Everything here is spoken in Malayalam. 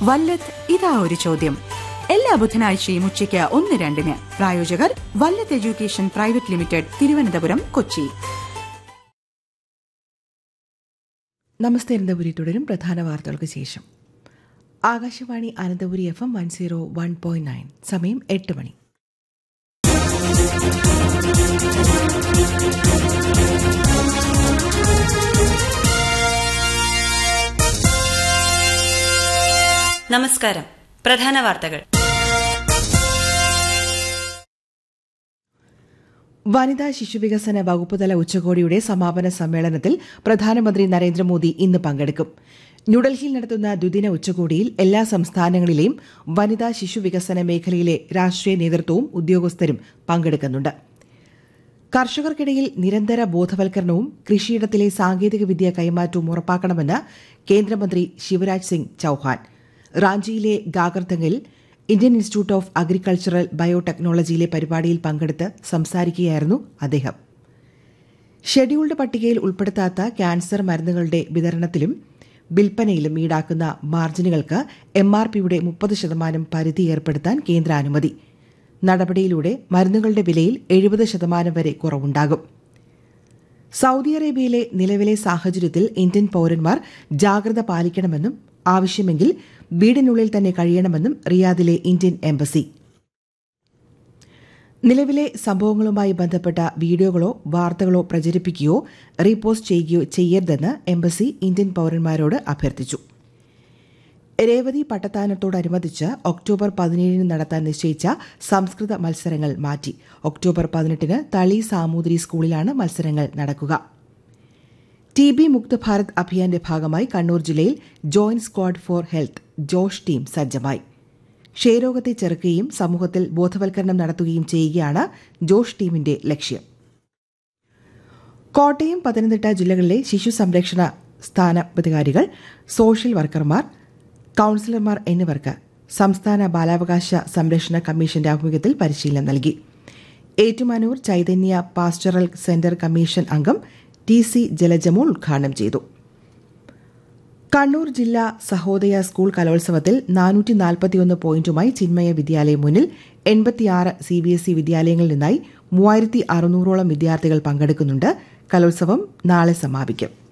വല്ലത്ത് ഇതാ ഒരു ചോദ്യം എല്ലാ ബുധനാഴ്ചയും ഉച്ചയ്ക്ക് ഒന്ന് രണ്ടിന് പ്രായോജകർ Vallath education private limited Thiruvananthapuram Kochi നമസ്തേ അനന്തപുരി തുടരും പ്രധാന വാർത്തകൾക്ക് ശേഷം Akashvani Ananthapuri F M one zero one point nine സമയം എട്ട് മണി നമസ്കാരം പ്രധാന വാർത്തകൾ വനിതാ ശിശുവികസന വകുപ്പുതല ഉച്ചകോടിയുടെ സമാപന സമ്മേളനത്തിൽ പ്രധാനമന്ത്രി നരേന്ദ്രമോദി ഇന്ന് പങ്കെടുക്കും ന്യൂഡൽഹിയിൽ നടത്തുന്ന ദ്വിദിന ഉച്ചകോടിയിൽ എല്ലാ സംസ്ഥാനങ്ങളിലെയും വനിതാ ശിശുവികസന മേഖലയിലെ രാഷ്ട്രീയ നേതൃത്വവും ഉദ്യോഗസ്ഥരും പങ്കെടുക്കുന്നുണ്ട് കർഷകർക്കിടയിൽ നിരന്തര ബോധവൽക്കരണവും കൃഷിയിടത്തിലെ സാങ്കേതികവിദ്യ കൈമാറ്റവും ഉറപ്പാക്കണമെന്ന് കേന്ദ്രമന്ത്രി ശിവരാജ് സിംഗ് ചൌഹാൻ റാഞ്ചിയിലെ ഗാഗർതങ്ങിൽ ഇന്ത്യൻ ഇൻസ്റ്റിറ്റ്യൂട്ട് ഓഫ് അഗ്രികൾച്ചറൽ ബയോടെക്നോളജിയിലെ പരിപാടിയിൽ പങ്കെടുത്ത് സംസാരിക്കുകയായിരുന്നു അദ്ദേഹം ഷെഡ്യൂൾഡ് പട്ടികയിൽ ഉൾപ്പെടുത്താത്ത ക്യാൻസർ മരുന്നുകളുടെ വിതരണത്തിലും വിൽപ്പനയിലും ഈടാക്കുന്ന മാർജിനുകൾക്ക് എം ആർ പിയുടെ മുപ്പത് ശതമാനം പരിധി ഏർപ്പെടുത്താൻ കേന്ദ്ര അനുമതി നടപടിയിലൂടെ മരുന്നുകളുടെ വിലയിൽ എഴുപത് ശതമാനം വരെ കുറവുണ്ടാകും സൌദി അറേബ്യയിലെ നിലവിലെ സാഹചര്യത്തിൽ ഇന്ത്യൻ പൌരന്മാർ ജാഗ്രത പാലിക്കണമെന്നും ആവശ്യമെങ്കിൽ വീടിനുള്ളിൽ തന്നെ കഴിയണമെന്നും റിയാദിലെ ഇന്ത്യൻ എംബസി നിലവിലെ സംഭവങ്ങളുമായി ബന്ധപ്പെട്ട വീഡിയോകളോ വാർത്തകളോ പ്രചരിപ്പിക്കുകയോ റീപോസ്റ്റ് ചെയ്യുകയോ ചെയ്യരുതെന്ന് എംബസി ഇന്ത്യൻ പൌരന്മാരോട് അഭ്യർത്ഥിച്ചു രേവതി പട്ടത്താനത്തോടനുബന്ധിച്ച് ഒക്ടോബർ പതിനേഴിന് നടത്താൻ നിശ്ചയിച്ച സംസ്കൃത മത്സരങ്ങൾ മാറ്റി ഒക്ടോബർ പതിനെട്ടിന് തളി സാമൂതിരി സ്കൂളിലാണ് മത്സരങ്ങൾ നടക്കുക ടി ബി മുക്ത ഭാരത് അഭിയാന്റെ ഭാഗമായി കണ്ണൂർ ജില്ലയിൽ joint squad for health Josh team സജ്ജമായി ക്ഷയരോഗത്തെ ചെറുക്കുകയും സമൂഹത്തിൽ ബോധവൽക്കരണം നടത്തുകയും ചെയ്യുകയാണ് ജോഷ് ടീമിന്റെ ലക്ഷ്യം കോട്ടയം പത്തനംതിട്ട ജില്ലകളിലെ ശിശു സംരക്ഷണ സ്ഥാനാധികാരികൾ സോഷ്യൽ വർക്കർമാർ കൌൺസിലർമാർ എന്നിവർക്ക് സംസ്ഥാന ബാലാവകാശ സംരക്ഷണ കമ്മീഷന്റെ ആഭിമുഖ്യത്തിൽ പരിശീലനം നൽകി Ettumanoor Chaitanya pastoral centre commission അംഗം ടി സി ജലജമോൾ ഉദ്ഘാടനം ചെയ്തു കണ്ണൂർ ജില്ലാ സഹോദയ സ്കൂൾ കലോത്സവത്തിൽ നാനൂറ്റി നാൽപ്പത്തിയൊന്ന് പോയിന്റുമായി ചിന്മയ വിദ്യാലയം മുന്നിൽ എൺപത്തിയാറ് സി ബി എസ് ഇ വിദ്യാലയങ്ങളിൽ നിന്നായി മൂവായിരത്തി അറുന്നൂറോളം വിദ്യാർത്ഥികൾ പങ്കെടുക്കുന്നുണ്ട് കലോത്സവം നാളെ സമാപിക്കും